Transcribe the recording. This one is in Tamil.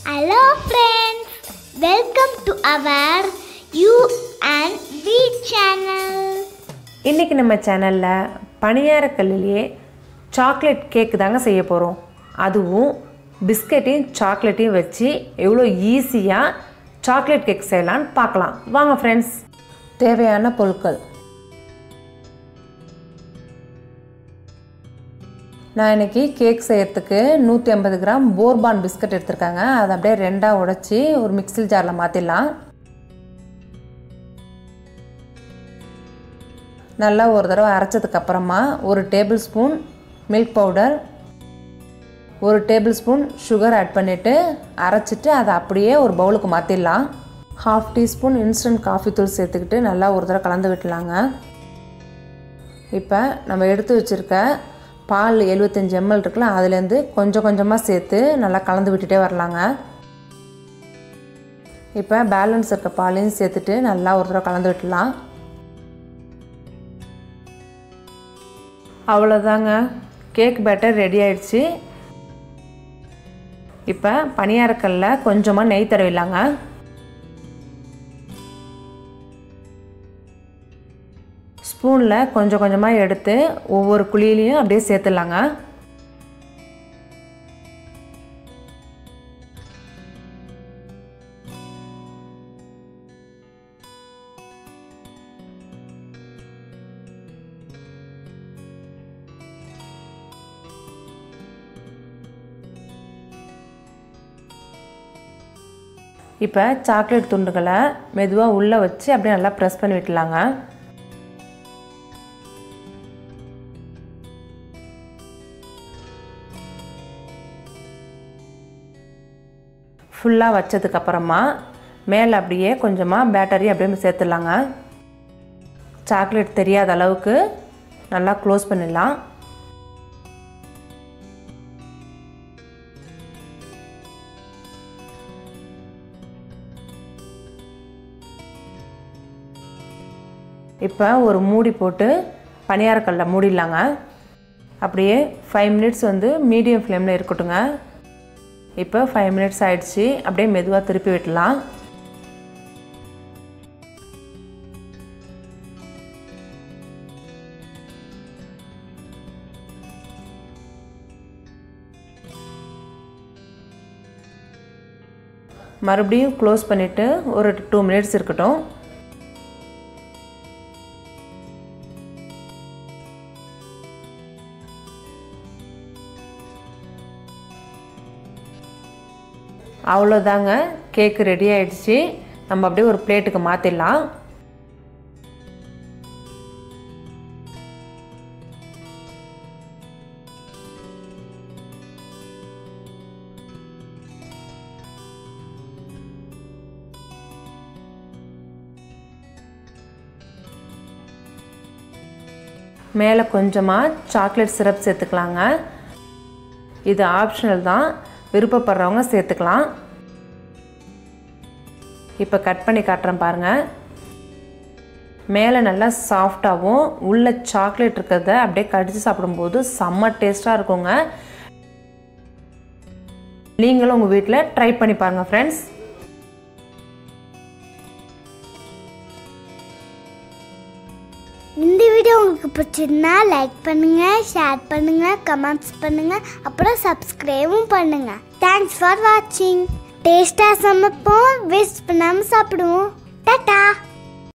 Hello friends, welcome to our You and We channel. இன்றைக்கி நம்ம சேனலில் பணியாரக்கல்லிலேயே சாக்லேட் கேக்கு தாங்க செய்ய போகிறோம் அதுவும் பிஸ்கட்டையும் சாக்லேட்டையும் வச்சு எவ்வளோ ஈஸியாக சாக்லேட் கேக் செய்யலான்னு பார்க்கலாம் வாங்க ஃப்ரெண்ட்ஸ் தேவையான பொருட்கள் நான் இன்னைக்கு கேக் செய்யறதுக்கு நூற்றி ஐம்பது கிராம் போர்பான் பிஸ்கட் எடுத்திருக்காங்க அதை அப்படியே ரெண்டாக உடைச்சி ஒரு மிக்சில் ஜாரில் மாற்றிடலாம் நல்லா ஒரு தடவை அரைச்சதுக்கு அப்புறமா ஒரு டேபிள் ஸ்பூன் மில்க் பவுடர் ஒரு டேபிள் ஸ்பூன் சுகர் ஆட் பண்ணிவிட்டு அரைச்சிட்டு அதை அப்படியே ஒரு பவுலுக்கு மாற்றிடலாம் ஹாஃப் டீஸ்பூன் இன்ஸ்டன்ட் காஃபி தூள் சேர்த்துக்கிட்டு நல்லா ஒரு தடவை கலந்து விட்டுலாங்க இப்போ நம்ம எடுத்து வச்சுருக்க பால் எழுபத்தஞ்சி எம்எல் இருக்குல்ல அதுலேருந்து கொஞ்சம் கொஞ்சமாக சேர்த்து நல்லா கலந்து விட்டுட்டே வரலாங்க இப்போ பேலன்ஸ் இருக்க பாலையும் சேர்த்துட்டு நல்லா ஒரு தடவை கலந்து விட்டுலாம் அவ்வளோதாங்க கேக் பேட்டர் ரெடி ஆயிடுச்சு இப்போ பணியாரக்கல்ல கொஞ்சமாக நெய் தடவிடலாங்க ஸ்பூனில் கொஞ்சம் கொஞ்சமாக எடுத்து ஒவ்வொரு குழியிலையும் அப்படியே சேர்த்துடலாங்க இப்போ சாக்லேட் துண்டுகளை மெதுவாக உள்ளே வச்சு அப்படியே நல்லா ப்ரெஸ் பண்ணி விட்டுலாங்க ஃபுல்லாக வச்சதுக்கப்புறமா மேலே அப்படியே கொஞ்சமாக பேட்டரி அப்படியே சேர்த்துடலாங்க சாக்லேட் தெரியாத அளவுக்கு நல்லா க்ளோஸ் பண்ணிடலாம் இப்போ ஒரு மூடி போட்டு பணியாரக்கல்ல மூடிடலாங்க அப்படியே ஃபைவ் மினிட்ஸ் வந்து மீடியம் ஃப்ளேமில் இருக்கட்டுங்க இப்போ ஃபைவ் மினிட்ஸ் ஆயிடுச்சு அப்படியே மெதுவாக திருப்பி விடலாம் மறுபடியும் க்ளோஸ் பண்ணிவிட்டு ஒரு டூ மினிட்ஸ் இருக்கட்டும் அவ்வளோதாங்க கேக்கு ரெடி ஆயிடுச்சு நம்ம அப்படியே ஒரு பிளேட்டுக்கு மாற்றிடலாம் மேலே கொஞ்சமாக சாக்லேட் சிரப் சேர்த்துக்கலாங்க இது ஆப்ஷனல் தான் விருப்பப்படுறவங்க சேர்த்துக்கலாம் இப்போ கட் பண்ணி காட்டுறேன் பாருங்கள் மேலே நல்லா சாஃப்டாகவும் உள்ள சாக்லேட் இருக்கிறத அப்படியே கடித்து சாப்பிடும்போது செம்ம டேஸ்ட்டாக இருக்குங்க நீங்களும் உங்கள் வீட்டில் ட்ரை பண்ணி பாருங்கள் ஃப்ரெண்ட்ஸ் இந்த வீடியோ உங்களுக்கு பிடிச்சிருந்தா லைக் பண்ணுங்க ஷேர் பண்ணுங்க கமெண்ட்ஸ் பண்ணுங்க அப்புறம் சப்ஸ்கிரைபும் பண்ணுங்க தேங்க்ஸ் ஃபார் வாட்சிங் டேஸ்டாக சமைப்போம் வேஸ்ட் பண்ணாமல் சாப்பிடுவோம் டாட்டா